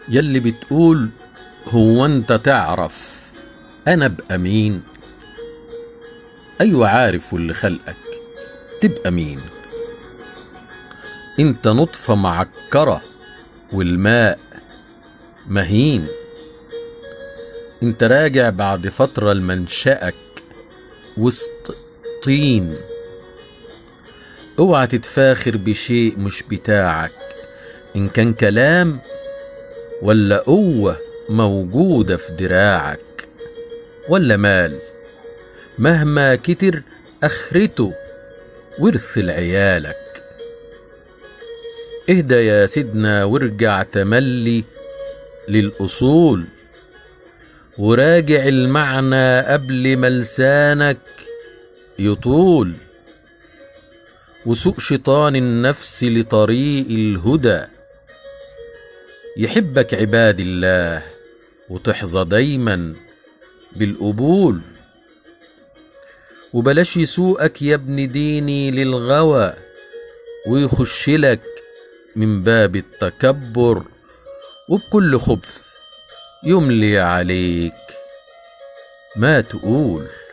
يلي بتقول هو انت تعرف انا ابقى مين ايوه عارف واللي خلقك تبقى مين انت نطفة معكرة والماء مهين انت راجع بعد فترة لمنشأك وسط طين اوعى تتفاخر بشيء مش بتاعك ان كان كلام ولا قوة موجودة في دراعك ولا مال مهما كتر اخرته ورث لعيالك اهدى يا سيدنا وارجع تملي للأصول وراجع المعنى قبل ما لسانك يطول وسوق شيطان النفس لطريق الهدى يحبك عباد الله وتحظى دايما بالقبول وبلاش يسوقك يا ابن ديني للغوى ويخشلك من باب التكبر وبكل خبث يملي عليك ما تقول